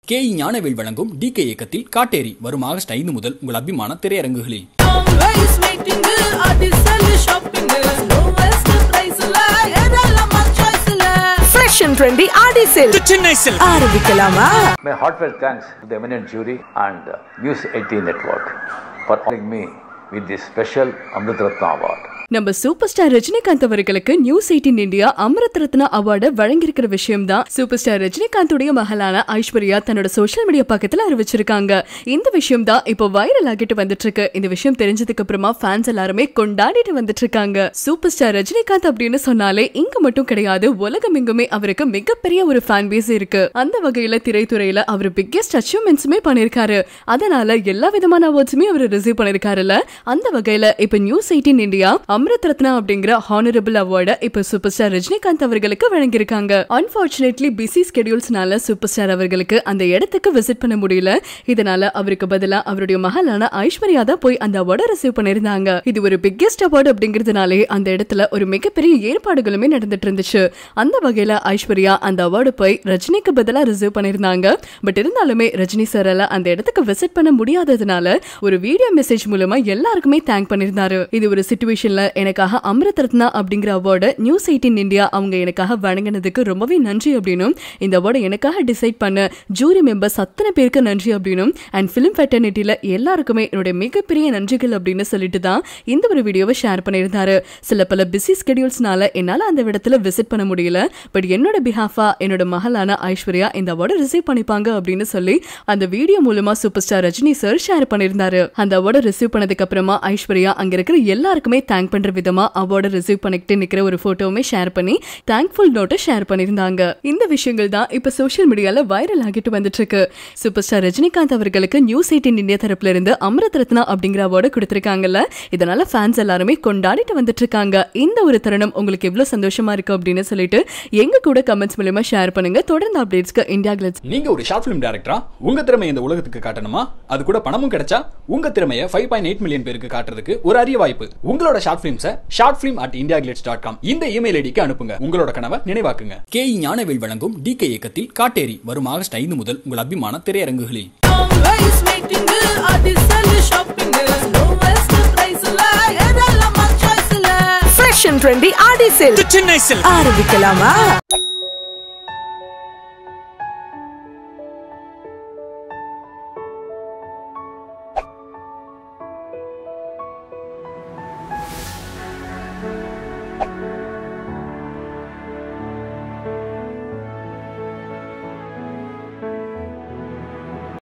கேஇ ஞானவேல் வழங்கும் டிகே இயக்கத்தில் காட்டேரி வரும் ஆகஸ்ட் ஐந்து முதல் உங்கள் அபிமான திரையரங்குகளில் Always waiting அதிசல் ஷாப்பிங் lowest price ல ஏராளமா choice ல fresh and trendy Aadi sale ஆரம்பிக்கலாமா My heartfelt thanks to the eminent jury and uh, News 18 Network for honoring me with this special Amrit Ratna Award. நம்ம சூப்பர் ஸ்டார் ரஜினிகாந்த் அவர்களுக்கு news eighteen India அமிர்த Ratna award வழங்கியிருக்கிற விஷயம் தான் super star ரஜினிகாந்துடைய மகளான ஐஸ்வர்யா தன்னோட social media பக்கத்துல அறிவிச்சிருக்காங்க இந்த விஷயம் தான் இப்போ வைரல் ஆகிட்டு வந்துட்டு இருக்கு இந்த விஷயம் தெரிஞ்சதுக்கு அப்புறமா ஃபேன்ஸ் எல்லாருமே கொண்டாடிட்டு வந்துட்டு இருக்காங்க சூப்பர் ஸ்டார் ரஜினிகாந்த் அப்படின்னு சொன்னாலே இங்க மட்டும் கிடையாது உலகம் எங்குமே அவருக்கு மிகப்பெரிய ஒரு ஃபேன் பேஸ் இருக்கு அந்த வகையில திரைத்துறையில அவர் பிக்கெஸ்ட் அச்சீவ்மெண்ட்ஸுமே பண்ணிருக்காரு அதனால எல்லா விதமான அவார்ட்ஸுமே அவர் ரிசீவ் பண்ணிருக்காருல்ல அந்த வகையில இப்ப news eighteen India Amrit Ratna அப்படிங்கிற ஹானரபிள் அவார்டை இப்ப சூப்பர் ஸ்டார் ரஜினிகாந்த் அவர்களுக்கு வழங்கியிருக்காங்க அன்பார்ச்சுனேட்லி பிஸி ஸ்கெடியூல்ஸ்னால சூப்பர் ஸ்டார் அவர்களுக்கு அந்த இடத்துக்கு விசிட் பண்ண முடியல இதனால அவருக்கு பதிலா அவருடைய மகளான ஐஸ்வர்யா தான் போய் அந்த அவார்டை ரிசீவ் பண்ணிருந்தாங்க இது ஒரு பிக்கெஸ்ட் அவார்டு அப்படிங்கிறதுனாலே அந்த இடத்துல ஒரு மிகப்பெரிய ஏற்பாடுகளுமே நடந்துட்டு இருந்துச்சு அந்த வகையில ஐஸ்வர்யா அந்த அவார்டு போய் ரஜினிக்கு பதிலா ரிசீவ் பண்ணிருந்தாங்க பட் இருந்தாலுமே ரஜினி சாரால அந்த இடத்துக்கு விசிட் பண்ண முடியாததுனால ஒரு வீடியோ மெசேஜ் மூலமா எல்லாருக்குமே தேங்க் பண்ணிருந்தாரு இது ஒரு சுச்சுவேஷன்ல எனக்காக அமிர்த ரத்னா அப்படிங்கிற அவார்டு நியூஸ் எயிட்டின் இந்தியா அவங்க எனக்காக வழங்கினதுக்கு ரொம்பவே நன்றி அப்படின்னும் இந்த அவார்டை எனக்காக டிசைட் பண்ண ஜூரி மெம்பர்ஸ் அத்தனை பேருக்கு நன்றி அப்படின்னும் அண்ட் ஃபிலிம் ஃபெட்டர்னிட்டியில எல்லாருக்குமே என்னுடைய மிகப்பெரிய நன்றிகள் அப்படின்னு சொல்லிட்டு தான் இந்த ஒரு வீடியோவை ஷேர் பண்ணியிருந்தாரு சில பல பிஸி ஸ்கெடியூல்ஸ்னால என்னால அந்த இடத்துல விசிட் பண்ண முடியல பட் என்னோட பிஹாஃபா என்னோட மகளான ஐஸ்வர்யா இந்த அவார்டை ரிசீவ் பண்ணிப்பாங்க அப்படின்னு சொல்லி அந்த வீடியோ மூலமா super star Rajini sir share பண்ணியிருந்தாரு அந்த அவார்டை ரிசீவ் பண்ணதுக்கு அப்புறமா ஐஸ்வர்யா அங்க இருக்கிற எல்லாருக்குமே தேங்க் பண்ற விதமா அவார்டை ரிசீவ் பண்ணிக்கிட்டு நிக்கிற ஒரு போட்டோவுமே ஷேர் பண்ணி தேங்க்ஃபுல் நோட்டை ஷேர் பண்ணியிருந்தாங்க இந்த விஷயங்கள் தான் இப்ப சோஷியல் மீடியால வைரல் ஆகிட்டு வந்துட்டு இருக்கு சூப்பர் ஸ்டார் ரஜினிகாந்த் அவர்களுக்கு நியூஸ் எயிட்டின் இந்தியா தரப்புல இருந்து அமிர்த ரத்னா அப்படிங்கிற அவார்டு கொடுத்திருக்காங்கல்ல இதனால ஃபேன்ஸ் எல்லாருமே கொண்டாடிட்டு வந்துட்டு இருக்காங்க இந்த ஒரு தருணம் உங்களுக்கு எவ்வளவு சந்தோஷமா இருக்கு அப்படின்னு சொல்லிட்டு எங்க கூட கமெண்ட்ஸ் மூலமா ஷேர் பண்ணுங்க தொடர்ந்து அப்டேட்ஸ்க்கு இந்தியா கிளட்ஸ் நீங்க ஒரு ஷார்ட் ஃபிலிம் டைரக்டரா உங்க திறமையை இந்த உலகத்துக்கு காட்டணுமா அது கூட பணமும் கிடைச்சா உங்க திறமையை ஃபைவ் பாயிண்ட் எயிட் மில்லியன் பேருக்கு காட்டுறதுக்கு ஒரு அரிய வாய்ப்பு உங்களோட ஷார்ட் ஃபிலிம்ஸை short film at India dot com இந்த இமெயில் ஐடிக்கு அனுப்புங்க உங்களோட கனவை நினைவாக்குங்க கேஇ ஞானவேல் வழங்கும் டிகே இயக்கத்தில் காட்டேரி வரும் ஆகஸ்ட் ஐந்து முதல் உங்கள் அபிமான திரையரங்குகளில் Always waiting அதிசல் ஷாப்பிங் lowest price ல ஏராளமா choice ல fresh and trendy Aadi sale ஆரம்பிக்கலாமா